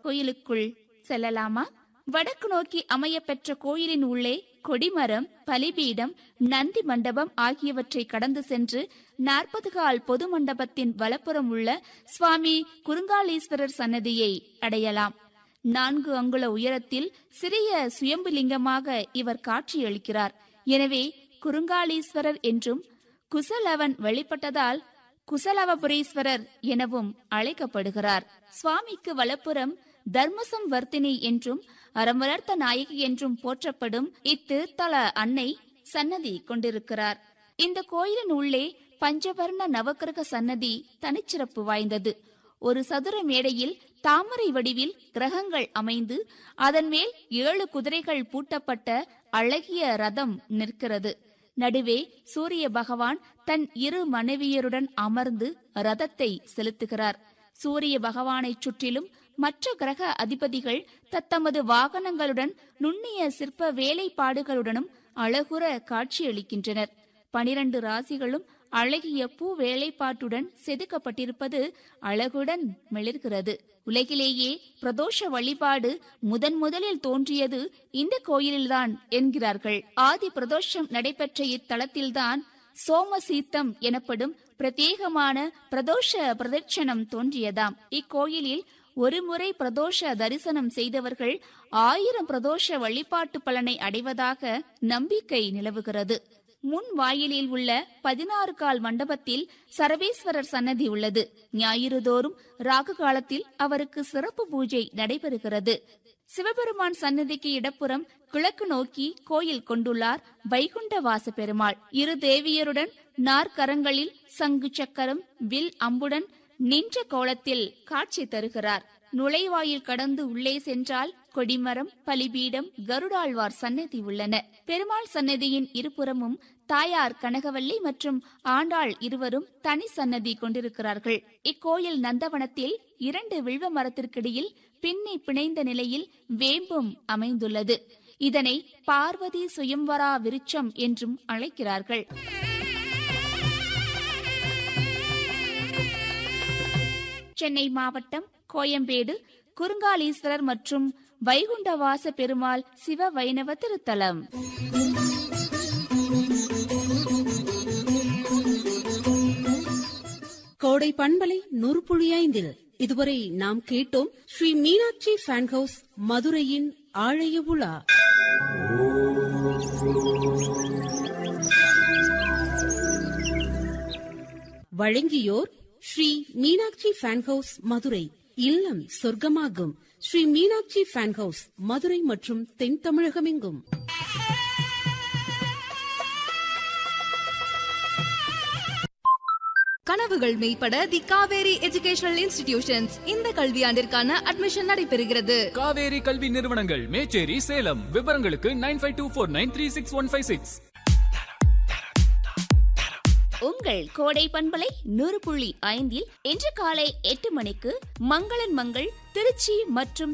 கோயிலுக்குள் செல்லலாமா வடக்கு நோக்கி அமைய பெற்ற கோயிலின் உள்ளே கொடிமரம் பலிபீடம் நந்தி மண்டபம் ஆகியவற்றை கடந்து சென்று நாற்பது கால் பொது மண்டபத்தின் வலப்புறம் உள்ள சுவாமி குறுங்காலீஸ்வரர் சன்னதியை அடையலாம் நான்கு அங்குல உயரத்தில் சிறிய சுயம்புலிங்கமாக இவர் காட்சியளிக்கிறார் எனவே குறுங்காலீஸ்வரர் என்றும் குசலவன் வெளிப்பட்டதால் குசலவபுரீஸ்வரர் எனவும் அழைக்கப்படுகிறார் சுவாமிக்கு வலப்புறம் தர்மசம் வர்த்தினி என்றும் அறமலர்த்த நாயகி என்றும் போற்றப்படும் இத்திருத்தல அன்னை சன்னதி கொண்டிருக்கிறார் இந்த கோயிலின் உள்ளே பஞ்சவர்ண நவக்கிரக சன்னதி தனிச்சிறப்பு வாய்ந்தது ஒரு சதுர மேடையில் தாமரை வடிவில் கிரகங்கள் அமைந்து அதன் மேல் ஏழு குதிரைகள் பூட்டப்பட்ட அழகிய ரதம் நிற்கிறது நடுவே சூரிய பகவான் தன் இரு மனைவியருடன் அமர்ந்து ரதத்தை செலுத்துகிறார் சூரிய பகவானைச் சுற்றிலும் மற்ற கிரக அதிபதிகள் தத்தமது வாகனங்களுடன் நுண்ணிய சிற்ப வேலைப்பாடுகளுடனும் அழகுற காட்சியளிக்கின்றனர் பனிரண்டு ராசிகளும் அழகிய பூ வேலைப்பாட்டுடன் செதுக்கப்பட்டிருப்பது அழகுடன் மிளர்கிறது உலகிலேயே பிரதோஷ வழிபாடு முதன் முதலில் தோன்றியது இந்த கோயிலில்தான் என்கிறார்கள் ஆதி பிரதோஷம் நடைபெற்ற இத்தலத்தில்தான் சோமசீத்தம் எனப்படும் பிரத்யேகமான பிரதோஷ பிரதட்சணம் தோன்றியதாம் இக்கோயிலில் ஒருமுறை பிரதோஷ தரிசனம் செய்தவர்கள் ஆயிரம் பிரதோஷ வழிபாட்டு பலனை அடைவதாக நம்பிக்கை நிலவுகிறது முன் வாயிலில் உள்ள பதினாறு கால் மண்டபத்தில் சரவேஸ்வரர் சன்னதி உள்ளது ஞாயிறு தோறும் ராகு காலத்தில் அவருக்கு சிறப்பு பூஜை நடைபெறுகிறது சிவபெருமான் சன்னதிக்கு இடப்புறம் கிழக்கு நோக்கி கோயில் கொண்டுள்ளார் வைகுண்ட வாச பெருமாள் இரு தேவியருடன் நாற்கரங்களில் சங்கு சக்கரம் வில் அம்புடன் நின்ற கோலத்தில் காட்சி தருகிறார் நுழைவாயில் கடந்து உள்ளே சென்றால் கொடிமரம் பலிபீடம் கருடாழ்வார் சன்னதி உள்ளன பெருமாள் சன்னதியின் இருபுறமும் தாயார் கனகவல்லி மற்றும் ஆண்டாள் இருவரும் தனி சன்னதி கொண்டிருக்கிறார்கள் இக்கோயில் நந்தவனத்தில் இரண்டு வில்வ மரத்திற்கிடையில் பின்னி பிணைந்த நிலையில் வேம்பும் அமைந்துள்ளது இதனை பார்வதி சுயம்வரா விருட்சம் என்றும் அழைக்கிறார்கள் சென்னை மாவட்டம் கோயம்பேடு குறுங்காலீஸ்வரர் மற்றும் வைகுண்டவாச பெருமாள் சிவ வைணவ திருத்தலம் கோடை பண்பலை நூறு ஐந்தில் இதுவரை நாம் கேட்டோம் ஸ்ரீ மீனாட்சி ஃபேன் ஹவுஸ் மதுரையின் ஆழைய உலா வழங்கியோர் ஸ்ரீ மீனாட்சி ஃபேன் ஹவுஸ் மதுரை இல்லம் சொர்க்கமாகும் ஸ்ரீ மீனாட்சி ஃபேன் ஹவுஸ் மதுரை மற்றும் தென் தமிழகமெங்கும் கனவுகள் மெய்ப்பட தி காவேரி எஜுகேஷனல் இன்ஸ்டிடியூஷன்ஸ் இந்த கல்வியாண்டிற்கான அட்மிஷன் நடைபெறுகிறது காவேரி கல்வி நிறுவனங்கள் மேச்சேரி சேலம் விவரங்களுக்கு nine five two four nine three six one five six உங்கள் கோடை பண்பலை நூறு புள்ளி ஐந்தில் இன்று காலை எட்டு மணிக்கு மங்களன் மங்கள் திருச்சி மற்றும்